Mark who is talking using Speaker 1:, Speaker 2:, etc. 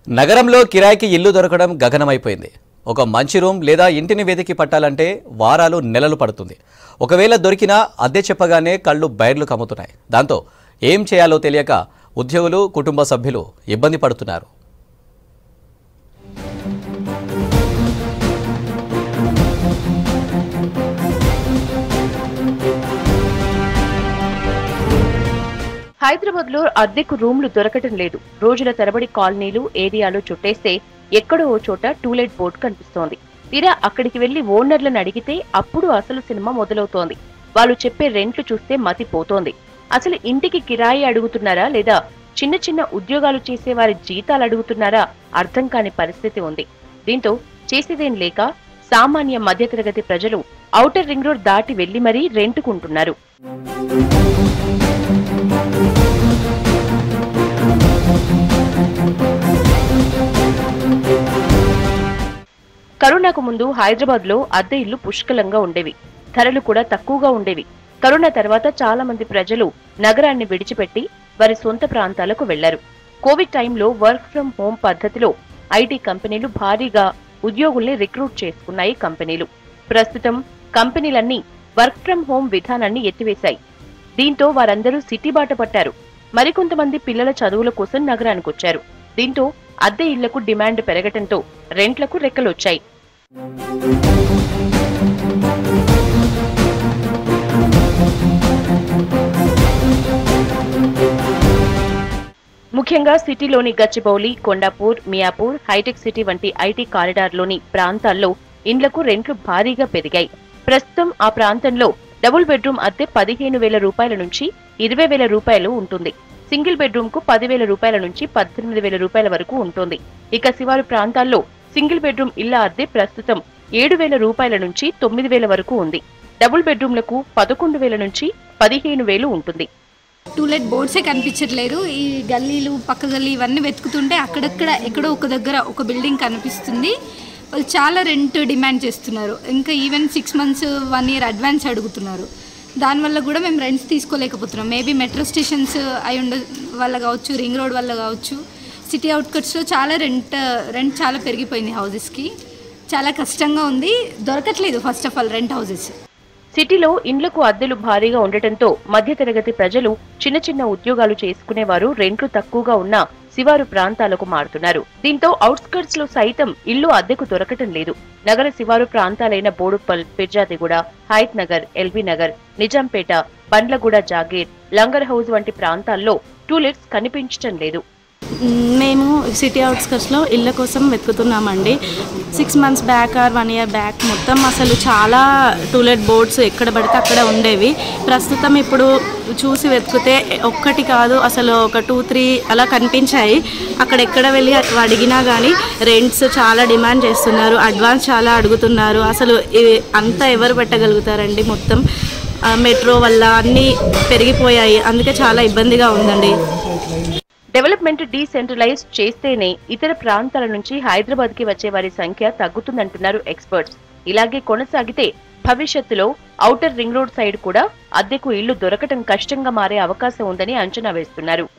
Speaker 1: నగరంలో కిరాయికి ఇల్లు దొరకడం గగనమైపోయింది ఒక మంచి రూమ్ లేదా ఇంటిని వెతికి పట్టాలంటే వారాలు నెలలు పడుతుంది ఒకవేళ దొరికినా అద్దె చెప్పగానే కళ్ళు బైర్లు కమ్ముతున్నాయి దాంతో ఏం చేయాలో తెలియక ఉద్యోగులు కుటుంబ సభ్యులు ఇబ్బంది పడుతున్నారు
Speaker 2: హైదరాబాద్ లో అద్దెకు రూమ్లు దొరకటం లేదు రోజుల తరబడి కాలనీలు ఏరియాలు చుట్టేస్తే ఎక్కడో ఓ చోట టూలెట్ బోర్డు కనిపిస్తోంది తీరా అక్కడికి వెళ్లి ఓనర్లను అడిగితే అప్పుడు అసలు సినిమా మొదలవుతోంది వాళ్ళు చెప్పే రెంట్లు చూస్తే మతి పోతోంది అసలు ఇంటికి కిరాయి అడుగుతున్నారా లేదా చిన్న చిన్న ఉద్యోగాలు చేసే వారి జీతాలు అడుగుతున్నారా అర్థం కాని పరిస్థితి ఉంది దీంతో చేసేదేం లేక సామాన్య మధ్యతరగతి ప్రజలు ఔటర్ రింగ్ రోడ్ దాటి వెళ్లి మరీ రెంటుకుంటున్నారు కరోనాకు ముందు హైదరాబాద్ లో అద్దె ఇల్లు పుష్కలంగా ఉండేవి ధరలు కూడా తక్కువగా ఉండేవి కరోనా తర్వాత చాలా మంది ప్రజలు నగరాన్ని విడిచిపెట్టి వారి సొంత ప్రాంతాలకు వెళ్లారు కోవిడ్ టైంలో వర్క్ ఫ్రం హోం పద్ధతిలో ఐటీ కంపెనీలు భారీగా ఉద్యోగుల్ని రిక్రూట్ చేసుకున్నాయి కంపెనీలు ప్రస్తుతం కంపెనీలన్నీ వర్క్ ఫ్రం హోం విధానాన్ని ఎత్తివేశాయి దీంతో వారందరూ సిటీ బాట పట్టారు మరికొంతమంది పిల్లల చదువుల కోసం నగరానికి వచ్చారు దీంతో అద్దె ఇళ్లకు డిమాండ్ పెరగటంతో రెంట్లకు రెక్కలొచ్చాయి ముఖ్యంగా సిటీలోని గచ్చిబౌలి కొండాపూర్ మియాపూర్ హైటెక్ సిటీ వంటి ఐటీ కారిడార్లోని ప్రాంతాల్లో ఇండ్లకు రెంట్లు భారీగా పెరిగాయి ప్రస్తుతం ఆ ప్రాంతంలో డబుల్ బెడ్రూమ్ అద్దె పదిహేను వేల రూపాయల నుంచి ఇరవై వేల రూపాయలు ఉంటుంది సింగిల్ బెడ్రూమ్ కు పదివేల రూపాయల నుంచి పద్దెనిమిది వేల రూపాయల వరకు ఉంటుంది ఇక శివారు ప్రాంతాల్లో సింగిల్ బెడ్రూమ్ ఇళ్ల అద్దె ప్రస్తుతం ఏడు వేల రూపాయల నుంచి తొమ్మిది వేల వరకు ఉంది డబుల్ బెడ్రూమ్లకు పదకొండు వేల నుంచి పదిహేను వేలు ఉంటుంది
Speaker 3: టూలెట్ బోర్డ్సే కనిపించట్లేదు ఈ గల్లీలు పక్క గల్లీ ఇవన్నీ వెతుకుతుంటే అక్కడక్కడ ఎక్కడో ఒక దగ్గర ఒక బిల్డింగ్ కనిపిస్తుంది వాళ్ళు చాలా రెంట్ డిమాండ్ చేస్తున్నారు ఇంకా even six months one year advance అడుగుతున్నారు దానివల్ల కూడా మేము రెంట్స్ తీసుకోలేకపోతున్నాం మేబీ మెట్రో స్టేషన్స్ అయి ఉండ వల్ల కావచ్చు రింగ్ రోడ్ వల్ల కావచ్చు సిటీ అవుట్కట్స్లో చాలా రెంట్ రెంట్ చాలా పెరిగిపోయింది హౌసెస్కి చాలా కష్టంగా ఉంది దొరకట్లేదు first of all rent houses
Speaker 2: సిటీలో ఇండ్లకు అద్దెలు భారీగా ఉండటంతో మధ్యతరగతి ప్రజలు చిన్న చిన్న ఉద్యోగాలు చేసుకునేవారు రెంట్లు తక్కువగా ఉన్న శివారు ప్రాంతాలకు మారుతున్నారు దీంతో అవుట్స్కర్ట్స్ లో సైతం ఇల్లు అద్దెకు దొరకటం లేదు నగర శివారు ప్రాంతాలైన బోడుప్పల్ ఫిర్జాదిగూడ హైత్ నగర్ ఎల్బీ నగర్ నిజాంపేట బండ్లగూడ జాగీర్ లంగర్ హౌస్ వంటి ప్రాంతాల్లో టూలెట్స్ కనిపించటం లేదు
Speaker 4: మేము సిటీ అవుట్స్కట్స్లో ఇళ్ళ కోసం వెతుకుతున్నామండి six months back or one year back మొత్తం అసలు చాలా టూలెట్ బోర్డ్స్ ఎక్కడ పడితే అక్కడ ఉండేవి ప్రస్తుతం ఇప్పుడు చూసి వెతికితే ఒక్కటి కాదు అసలు ఒక టూ త్రీ అలా కనిపించాయి అక్కడ ఎక్కడ వెళ్ళి అడిగినా కానీ రెంట్స్ చాలా డిమాండ్ చేస్తున్నారు అడ్వాన్స్ చాలా అడుగుతున్నారు అసలు ఇవి అంతా ఎవరు పెట్టగలుగుతారండి మొత్తం ఆ, మెట్రో వల్ల అన్నీ పెరిగిపోయాయి అందుకే చాలా ఇబ్బందిగా ఉందండి
Speaker 2: డెవలప్మెంట్ డీసెంట్రలైజ్ చేస్తేనే ఇతర ప్రాంతాల నుంచి హైదరాబాద్ కి వచ్చే వారి సంఖ్య తగ్గుతుందంటున్నారు ఎక్స్పర్ట్స్ ఇలాగే కొనసాగితే భవిష్యత్తులో ఔటర్ రింగ్ రోడ్ సైడ్ కూడా అద్దెకు ఇళ్లు దొరకటం కష్టంగా మారే అవకాశం ఉందని అంచనా వేస్తున్నారు